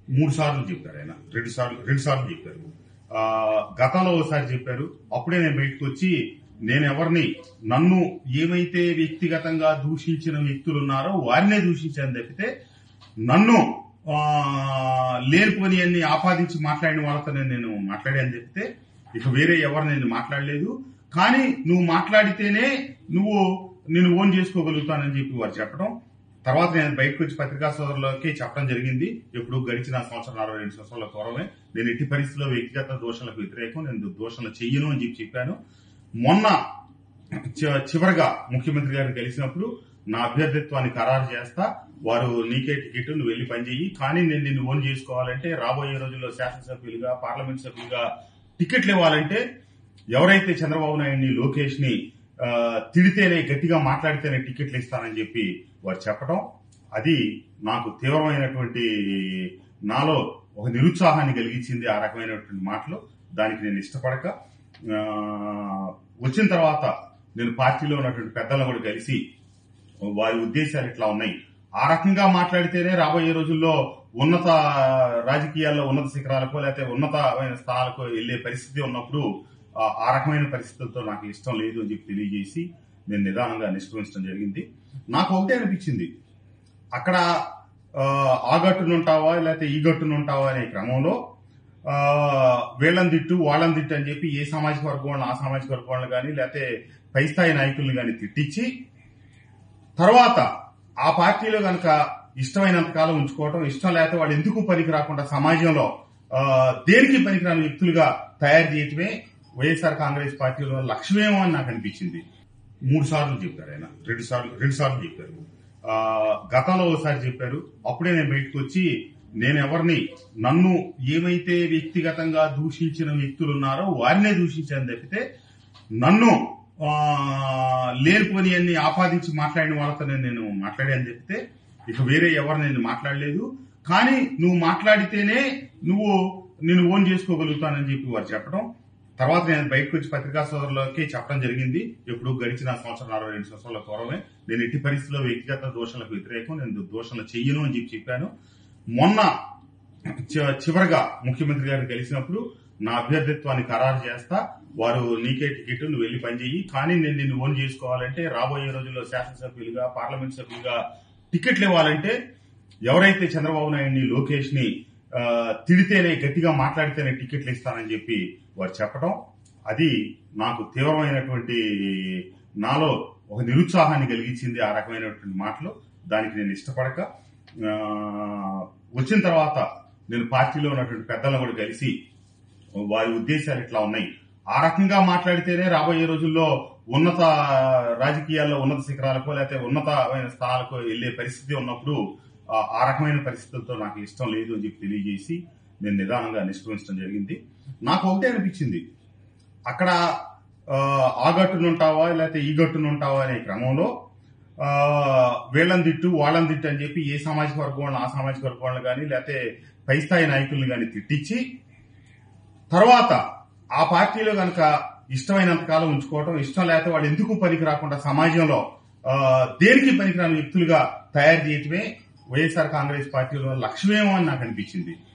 మూడు సార్లు చెప్పారు ఆయన రెండు సార్లు రెండు సార్లు చెప్పారు ఆ, గతంలో ఒకసారి చెప్పారు అప్పుడే నేను బయటకు వచ్చి నేను ఎవరిని నన్ను ఏమైతే వ్యక్తిగతంగా దూషించిన వ్యక్తులు ఉన్నారో వారినే దూషించాను తప్పితే నన్ను ఆ, లేనిపోని అన్ని ఆపాదించి మాట్లాడిన వాళ్ళతో నేను మాట్లాడాను చెప్తే ఇక వేరే ఎవరు నేను మాట్లాడలేదు కానీ నువ్వు మాట్లాడితేనే నువ్వు నేను ఓన్ చేసుకోగలుగుతానని చెప్పి వారు చెప్పడం తర్వాత నేను బయటకు వచ్చి పత్రికా సోదరులకి చెప్పడం జరిగింది ఎప్పుడు గడిచిన సంవత్సరం అరవై రెండు సంవత్సరాల పూర్వమే నేను ఎట్టి పరిస్థితుల్లో వ్యక్తిగత దోషణలకు వ్యతిరేకం నేను దోషణలు చెయ్యను అని చెప్పి చెప్పాను మొన్న చి- చివరగా ముఖ్యమంత్రి గారిని కలిసినప్పుడు నా అభ్యర్థిత్వాన్ని ఖరారు చేస్తా వారు నీకే టికెట్ నువ్వు వెళ్ళి పనిచేయి కానీ నేను నిన్ను ఓన్ చేసుకోవాలంటే రాబోయే రోజుల్లో శాసనసభ్యులుగా పార్లమెంట్ సభ్యులుగా టికెట్లు ఇవ్వాలంటే ఎవరైతే చంద్రబాబు నాయుడిని లోకేష్ ని ఆ, తిడితేనే గట్టిగా మాట్లాడితేనే టికెట్లు ఇస్తానని చెప్పి వారు చెప్పడం అది నాకు తీవ్రమైనటువంటి నాలో ఒక నిరుత్సాహాన్ని కలిగించింది ఆ రకమైనటువంటి మాటలు దానికి నేను ఇష్టపడక ఆ, వచ్చిన తర్వాత నేను పార్టీలో ఉన్నటువంటి పెద్దలను కూడా కలిసి వారి ఉద్దేశాలు ఇట్లా ఉన్నాయి ఆ రకంగా మాట్లాడితేనే రాబోయే రోజుల్లో ఉన్నత రాజకీయాల్లో ఉన్నత శిఖరాలకు లేకపోతే ఉన్నతమైన స్థానాలకు వెళ్లే పరిస్థితి ఉన్నప్పుడు ఆ ఆ రకమైన పరిస్థితులతో నాకు ఇష్టం లేదు అని చెప్పి తెలియజేసి నేను నిదానంగా నిష్క్రమించడం జరిగింది నాకు ఒకటే అనిపించింది అక్కడ ఆ, ఆ గట్టునుంటావా లేకపోతే ఈ గట్టునుంటావా అనే క్రమంలో ఆ, వీళ్ళని తిట్టు వాళ్ళని తిట్టు అని చెప్పి ఏ సామాజిక వర్గం వాళ్ళని ఆ సామాజిక వర్గం వాళ్ళని కానీ లేకపోతే పై స్థాయి నాయకుల్ని కానీ తిట్టించి తర్వాత ఆ పార్టీలో గనక ఇష్టమైనంత కాలం ఉంచుకోవటం ఇష్టం లేకపోతే వాళ్ళు ఎందుకు పనికి రాకుండా సమాజంలో ఆ, దేనికి పనికిరాని వ్యక్తులుగా తయారు చేయటమే వైఎస్ఆర్ కాంగ్రెస్ పార్టీలో లక్ష్యమేమో అని నాకు అనిపించింది మూడు సార్లు చెప్పారు ఆయన రెండు సార్లు రెండు సార్లు చెప్పారు ఆ, గతంలో ఒకసారి చెప్పారు అప్పుడే నేను బయటకు వచ్చి నేను ఎవరిని నన్ను ఏమైతే వ్యక్తిగతంగా దూషించిన వ్యక్తులు ఉన్నారో వారినే దూషించాను తప్పితే నన్ను ఆ, లేనిపోని అన్ని ఆపాదించి మాట్లాడిన వాళ్ళతో నేను మాట్లాడాను చెప్తే ఇక వేరే ఎవరు నేను మాట్లాడలేదు కానీ నువ్వు మాట్లాడితేనే నువ్వు నేను ఓన్ చేసుకోగలుగుతానని చెప్పి వారు చెప్పడం తర్వాత నేను బయటకు వచ్చి పత్రికా సోదరులకి చెప్పడం జరిగింది ఎప్పుడు గడిచిన సంవత్సరం అరవై రెండు సంవత్సరాల పూర్వమే నేను ఎట్టి పరిస్థితుల్లో వ్యక్తిగత దోషణలకు వ్యతిరేకం నేను దోషణలు చెయ్యను అని చెప్పి చెప్పాను మొన్న చి- చివరగా ముఖ్యమంత్రి గారిని కలిసినప్పుడు నా అభ్యర్థిత్వాన్ని ఖరారు చేస్తా వారు నీకే టికెట్ నువ్వు వెళ్ళి పనిచేయి కానీ నేను నిన్ను ఓన్ చేసుకోవాలంటే రాబోయే రోజుల్లో శాసనసభ్యులుగా పార్లమెంట్ సభ్యులుగా టికెట్లు ఇవ్వాలంటే ఎవరైతే చంద్రబాబు నాయుడిని లోకేష్ ని ఆ, తిడితేనే గట్టిగా మాట్లాడితేనే టికెట్లు ఇస్తానని చెప్పి వారు చెప్పడం అది నాకు తీవ్రమైనటువంటి నాలో ఒక నిరుత్సాహాన్ని కలిగించింది ఆ రకమైనటువంటి మాటలు దానికి నేను ఇష్టపడక ఆ, వచ్చిన తర్వాత నేను పార్టీలో ఉన్నటువంటి పెద్దలను కూడా కలిసి వారి ఉద్దేశాలు ఇట్లా ఉన్నాయి ఆ రకంగా మాట్లాడితేనే రాబోయే రోజుల్లో ఉన్నత రాజకీయాల్లో ఉన్నత శిఖరాలకు లేకపోతే ఉన్నతమైన స్థానాలకు వెళ్లే పరిస్థితి ఉన్నప్పుడు ఆ ఆ రకమైన పరిస్థితులతో నాకు ఇష్టం లేదు అని చెప్పి తెలియజేసి నేను నిదానంగా నిష్క్రమించడం జరిగింది నాకు ఒకటే అనిపించింది అక్కడ ఆ, ఆ గట్టునుంటావా లేకపోతే ఈ గట్టునుంటావా అనే క్రమంలో ఆ, వీళ్ళని తిట్టు వాళ్ళని తిట్టు అని చెప్పి ఏ సామాజిక వర్గం వాళ్ళని ఆ సామాజిక వర్గం వాళ్ళని కానీ లేకపోతే పై స్థాయి నాయకుల్ని కానీ తిట్టించి తర్వాత ఆ పార్టీలో గనక ఇష్టమైనంత కాలం ఉంచుకోవటం ఇష్టం లేకపోతే వాళ్ళు ఎందుకు పనికి రాకుండా సమాజంలో ఆ, దేనికి పనికిరాని వ్యక్తులుగా తయారు చేయటమే వైఎస్ఆర్ కాంగ్రెస్ పార్టీలో లక్ష్యమేమో అని నాకు అనిపించింది